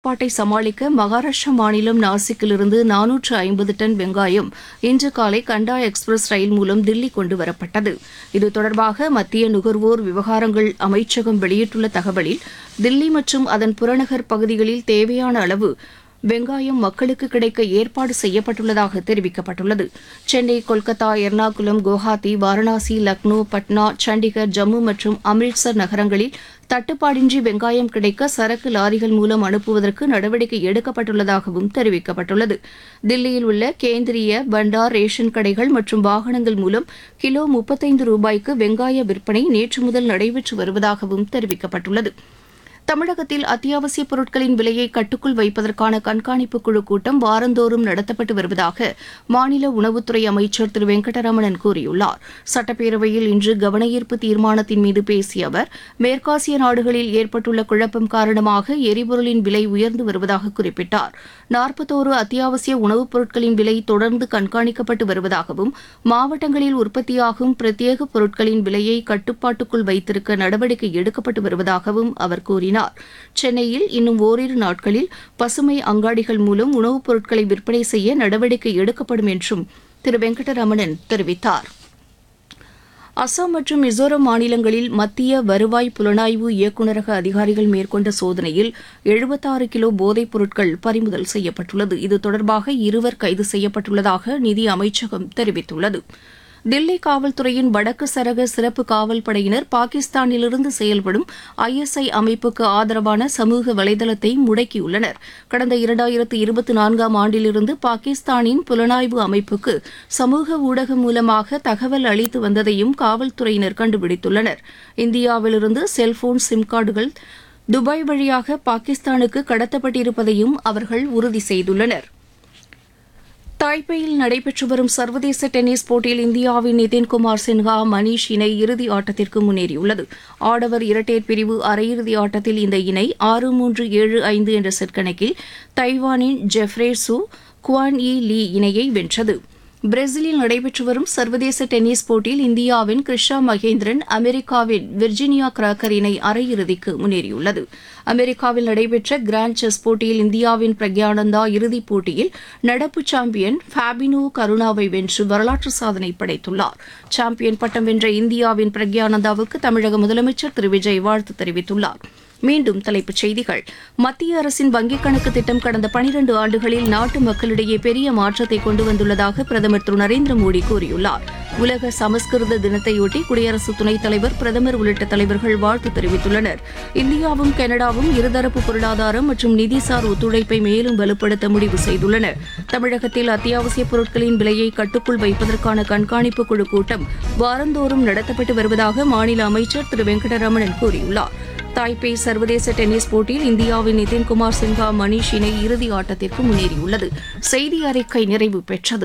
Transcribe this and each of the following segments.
பாட்டை சமாளிக்க மகாராஷ்டிரா மாநிலம் நாசிக்கிலிருந்து நானூற்று ஐம்பது டன் வெங்காயம் இன்று காலை கண்டா எக்ஸ்பிரஸ் ரயில் மூலம் தில்லி கொண்டு வரப்பட்டது இது தொடர்பாக மத்திய நுகர்வோர் விவகாரங்கள் அமைச்சகம் வெளியிட்டுள்ள தகவலில் தில்லி மற்றும் அதன் புறநகர் பகுதிகளில் தேவையான அளவு வெங்காயம் மக்களுக்கு கிடைக்க ஏற்பாடு செய்யப்பட்டுள்ளதாக தெரிவிக்கப்பட்டுள்ளது சென்னை கொல்கத்தா எர்ணாகுளம் குவஹாத்தி வாரணாசி லக்னோ பட்னா சண்டிகர் ஜம்மு மற்றும் அம்ரிட்சர் நகரங்களில் தட்டுப்பாடின்றி வெங்காயம் கிடைக்க சரக்கு லாரிகள் மூலம் அனுப்புவதற்கு நடவடிக்கை எடுக்கப்பட்டுள்ளதாகவும் தெரிவிக்கப்பட்டுள்ளது தில்லியில் உள்ள கேந்திரிய பண்டார் ரேஷன் கடைகள் மற்றும் வாகனங்கள் மூலம் கிலோ முப்பத்தைந்து ரூபாய்க்கு வெங்காய விற்பனை நேற்று முதல் நடைபெற்று வருவதாகவும் தெரிவிக்கப்பட்டுள்ளது தமிழகத்தில் அத்தியாவசியப் பொருட்களின் விலையை கட்டுக்குள் வைப்பதற்கான கண்காணிப்பு குழு கூட்டம் வாரந்தோறும் நடத்தப்பட்டு வருவதாக மாநில உணவுத்துறை அமைச்சர் திரு வெங்கடரமணன் கூறியுள்ளார் சட்டப்பேரவையில் இன்று கவனஈர்ப்பு தீர்மானத்தின் மீது பேசிய அவர் மேற்காசிய நாடுகளில் ஏற்பட்டுள்ள குழப்பம் காரணமாக எரிபொருளின் விலை உயர்ந்து வருவதாக குறிப்பிட்டார் நாற்பத்தோரு அத்தியாவசிய உணவுப் பொருட்களின் விலை தொடர்ந்து கண்காணிக்கப்பட்டு வருவதாகவும் மாவட்டங்களில் உற்பத்தியாகும் பிரத்யேக பொருட்களின் விலையை கட்டுப்பாட்டுக்குள் வைத்திருக்க நடவடிக்கை எடுக்கப்பட்டு வருவதாகவும் அவர் கூறினார் சென்னையில் இன்னும் ஓரிரு நாட்களில் பசுமை அங்காடிகள் மூலம் உணவுப் பொருட்களை விற்பனை செய்ய நடவடிக்கை எடுக்கப்படும் என்றும் திரு வெங்கடரமணன் தெரிவித்தார் அசாம் மற்றும் மிசோரம் மாநிலங்களில் மத்திய வருவாய் புலனாய்வு இயக்குநரக அதிகாரிகள் மேற்கொண்ட சோதனையில் எழுபத்தாறு கிலோ போதைப் பொருட்கள் பறிமுதல் செய்யப்பட்டுள்ளது இது தொடர்பாக இருவர் கைது செய்யப்பட்டுள்ளதாக நிதி அமைச்சகம் தெரிவித்துள்ளது தில்லி காவல்துறையின் வடக்கு சரக சிறப்பு காவல் படையினர் பாகிஸ்தானிலிருந்து செயல்படும் ஐஎஸ்ஐ அமைப்புக்கு ஆதரவான சமூக வலைதளத்தை முடக்கியுள்ளனர் கடந்த இரண்டாயிரத்து இருபத்தி நான்காம் ஆண்டிலிருந்து பாகிஸ்தானின் புலனாய்வு அமைப்புக்கு சமூக ஊடகம் மூலமாக தகவல் அளித்து வந்ததையும் காவல்துறையினர் கண்டுபிடித்துள்ளனர் இந்தியாவிலிருந்து செல்போன் சிம் கார்டுகள் துபாய் வழியாக பாகிஸ்தானுக்கு கடத்தப்பட்டிருப்பதையும் அவர்கள் உறுதி செய்துள்ளனா் தாய்பேயில் நடைபெற்று வரும் சர்வதேச டென்னிஸ் போட்டியில் இந்தியாவின் நிதின்குமார் சின்ஹா மணீஷ் இணை இறுதி ஆட்டத்திற்கு முன்னேறியுள்ளது ஆடவர் இரட்டையர் பிரிவு அரையிறுதி ஆட்டத்தில் இந்த இணை ஆறு மூன்று ஏழு ஐந்து என்ற செட் கணக்கில் தைவானின் ஜெஃப்ரே சு குவான் இ லீ இணையை வென்றது பிரேசிலில் நடைபெற்று வரும் சர்வதேச டென்னிஸ் போட்டியில் இந்தியாவின் கிருஷா மகேந்திரன் அமெரிக்காவின் விர்ஜினியா கிராக்கர் இணை அரையிறுதிக்கு முன்னேறியுள்ளது அமெரிக்காவில் நடைபெற்ற கிராண்ட் செஸ் போட்டியில் இந்தியாவின் பிரக்யானந்தா இறுதிப் போட்டியில் நடப்பு சாம்பியன் ஃபேபினோ கருணாவை வென்று வரலாற்று சாதனை படைத்துள்ளார் சாம்பியன் பட்டம் வென்ற இந்தியாவின் பிரக்யானந்தாவுக்கு தமிழக முதலமைச்சர் திரு விஜய் வாழ்த்து தெரிவித்துள்ளார் மீண்டும் தலைப்புச் செய்திகள் மத்திய அரசின் வங்கிக் கணக்கு திட்டம் கடந்த பனிரண்டு ஆண்டுகளில் நாட்டு மக்களிடையே பெரிய மாற்றத்தை கொண்டு வந்துள்ளதாக பிரதமர் திரு நரேந்திர மோடி கூறியுள்ளார் உலக சமஸ்கிருத தினத்தையொட்டி குடியரசு துணைத் தலைவர் பிரதமர் உள்ளிட்ட தலைவர்கள் வாழ்த்து தெரிவித்துள்ளனர் இந்தியாவும் கனடாவும் இருதரப்பு பொருளாதாரம் மற்றும் நிதிசார் ஒத்துழைப்பை மேலும் வலுப்படுத்த முடிவு செய்துள்ளன தமிழகத்தில் அத்தியாவசிய பொருட்களின் விலையை கட்டுக்குள் வைப்பதற்கான கண்காணிப்பு குழு கூட்டம் வாரந்தோறும் நடத்தப்பட்டு வருவதாக மாநில அமைச்சர் திரு வெங்கடரமணன் கூறியுள்ளார் தாய்பே சர்வதேச டென்னிஸ் போட்டியில் இந்தியாவின் நிதின்குமார் சின்ஹா மணீஷ் இணை இறுதி ஆட்டத்திற்கு முன்னேறியுள்ளது செய்தி அறிக்கை நிறைவு பெற்றது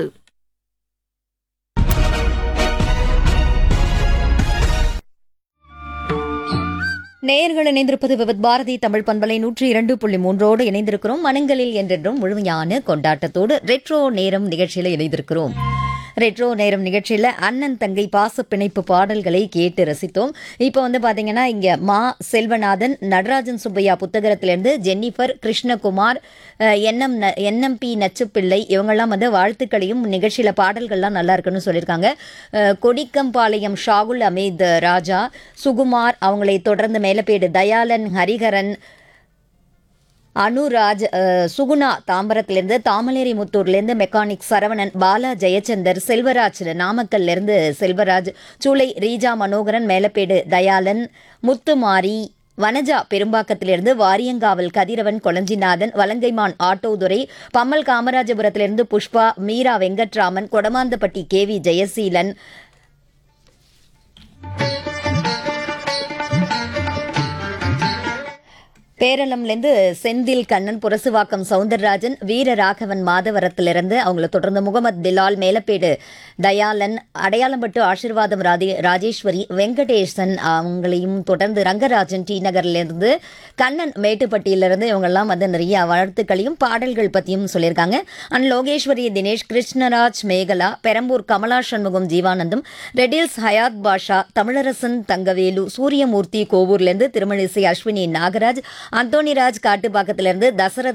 நேயர்கள் இணைந்திருப்பது விவத் பாரதி தமிழ் பண்பலை நூற்றி இரண்டு புள்ளி மூன்றோடு இணைந்திருக்கிறோம் மனங்களில் என்றென்றும் முழுமையான கொண்டாட்டத்தோடு ரெட்ரோ நேரம் நிகழ்ச்சியில இணைந்திருக்கிறோம் ரெட்ரோ நேரம் நிகழ்ச்சியில் அண்ணன் தங்கை பாச பிணைப்பு பாடல்களை கேட்டு ரசித்தோம் இப்போ வந்து பார்த்தீங்கன்னா இங்கே மா செல்வநாதன் நடராஜன் சுப்பையா புத்தகத்திலிருந்து ஜென்னிஃபர் கிருஷ்ணகுமார் அஹ், என்எம் ந- என்எம்பி நச்சுப்பிள்ளை இவங்கெல்லாம் வந்து வாழ்த்துக்களையும் நிகழ்ச்சியில் பாடல்கள்லாம் நல்லா இருக்குன்னு சொல்லியிருக்காங்க அஹ், கொடிக்கம்பாளையம் ஷாகுல் அமீத் ராஜா சுகுமார் அவங்களை தொடர்ந்து மேலப்பேடு தயாளன் ஹரிஹரன் அனுராஜ் அஹ், சுகுணா தாம்பரத்திலிருந்து தாமலேரி முத்தூர்லேருந்து மெக்கானிக் சரவணன் பாலா ஜெயச்சந்தர் செல்வராஜ் நாமக்கல்லிருந்து செல்வராஜ் சூளை ரீஜா மனோகரன் மேலப்பேடு தயாளன் முத்துமாரி வனஜா பெரும்பாக்கத்திலிருந்து வாரியங்காவல் கதிரவன் கொளஞ்சிநாதன் வலங்கைமான் ஆட்டோதுரை பம்மல் காமராஜபுரத்திலிருந்து புஷ்பா மீரா வெங்கட்ராமன் கொடமாந்தப்பட்டி கே வி ஜெயசீலன் பேரளம்லேருந்து செந்தில் கண்ணன் புரசுவாக்கம் சவுந்தரராஜன் வீரராகவன் மாதவரத்திலிருந்து அவங்கள தொடர்ந்து முகமது பிலால் மேலப்பேடு தயாளன் அடையாளம்பட்டு ஆசீர்வாதம் ராதே ராஜேஸ்வரி வெங்கடேசன் அவங்களையும் தொடர்ந்து ரங்கராஜன் டி நகர்லேருந்து கண்ணன் மேட்டுப்பட்டியிலிருந்து இவங்கெல்லாம் வந்து நிறைய வாழ்த்துக்களையும் பாடல்கள் பற்றியும் சொல்லியிருக்காங்க அண்ட் லோகேஸ்வரி தினேஷ் கிருஷ்ணராஜ் மேகலா பெரம்பூர் கமலா சண்முகம் ஜீவானந்தம் ரெடில்ஸ் ஹயாத் பாஷா தமிழரசன் தங்கவேலு சூரியமூர்த்தி கோவூர்லேருந்து திருமணிசை அஸ்வினி நாகராஜ் அந்தோணிராஜ் காட்டுப்பாக்கத்திலிருந்து தசரத்